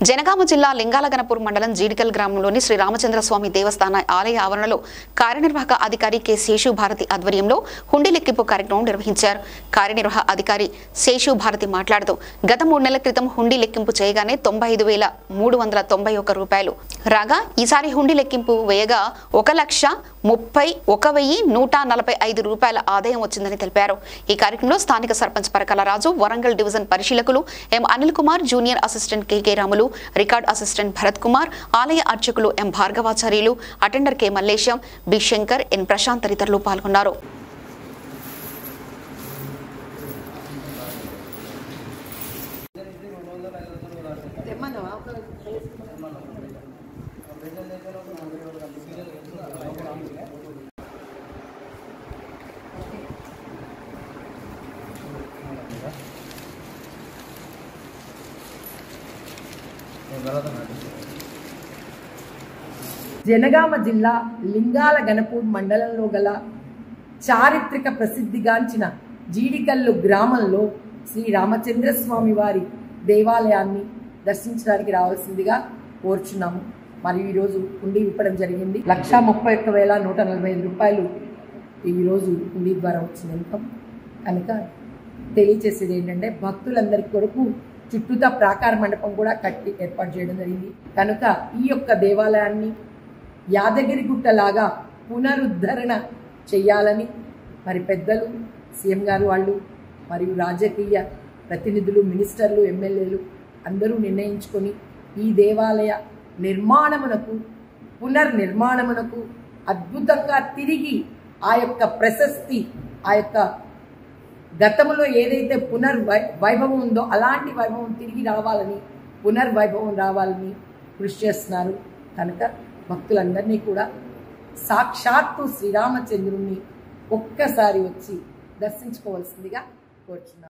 జనగామ జిల్లా లింగాలగనపూర్ మండలం జీడికల్ గ్రామంలోని శ్రీ రామచంద్ర స్వామి దేవస్థాన ఆలయ ఆవరణలో కార్యనిర్వాహక అధికారి కె శేషు భారతి ఆధ్వర్యంలో హుండీ లెక్కింపు కార్యక్రమం నిర్వహించారు కార్యనిర్వాహక అధికారి శేషు భారతి మాట్లాడుతూ గత మూడు నెలల క్రితం హుండీ లెక్కింపు చేయగానే తొంభై ఐదు వేల మూడు వందల తొంభై ఒక్క రూపాయలు రాగా ఈసారి హుండీ లెక్కింపు వేయగా ఒక లక్ష ముప్పై ఒక వెయ్యి నూట నలభై ఐదు రూపాయల ఆదాయం వచ్చిందని తెలిపారు ఈ కార్యక్రమంలో స్థానిక సర్పంచ్ పరకాల రాజు వరంగల్ డివిజన్ పరిశీలకులు M Anil Kumar junior assistant KK Ramulu record assistant Bharath Kumar ఆలయ అర్చకులు M Bhargavacharyulu attender K Mallesham B Shankar N Prashanth తదితరులు పాల్గొన్నారు జనగామ జిల్లా లింగాల గణపూర్ మండలంలో గల చారిత్రక ప్రసిద్ధిగాంచిన జీడికల్లు గ్రామంలో శ్రీ రామచంద్రస్వామి వారి దేవాలయాన్ని దర్శించడానికి రావాల్సిందిగా కోరుచున్నాము మరియు ఈరోజు ఉండి ఇవ్వడం జరిగింది లక్షా ముప్పై ఒక్క వేల నూట నలభై ఐదు రూపాయలు ఈరోజు ఉండి ద్వారా వచ్చిన ఇన్కమ్ కనుక తెలియచేసేది ఏంటంటే భక్తులందరి కొరకు చుట్టూతా ప్రాకార మండపం కూడా కట్టి ఏర్పాటు చేయడం జరిగింది కనుక ఈ యొక్క దేవాలయాన్ని యాదగిరి గుట్టలాగా పునరుద్ధరణ చేయాలని మరి పెద్దలు సీఎం గారు వాళ్ళు మరియు రాజకీయ ప్రతినిధులు మినిస్టర్లు ఎమ్మెల్యేలు అందరూ నిర్ణయించుకొని ఈ దేవాలయ నిర్మాణమునకు పునర్నిర్మాణమునకు అద్భుతంగా తిరిగి ఆ యొక్క ప్రశస్తి ఆ యొక్క గతంలో ఏదైతే పునర్వై వైభవం ఉందో అలాంటి వైభవం తిరిగి రావాలని పునర్వైభవం రావాలని కృషి చేస్తున్నారు కనుక భక్తులందరినీ కూడా సాక్షాత్తు శ్రీరామచంద్రుణ్ణి ఒక్కసారి వచ్చి దర్శించుకోవాల్సిందిగా కోరుచున్నారు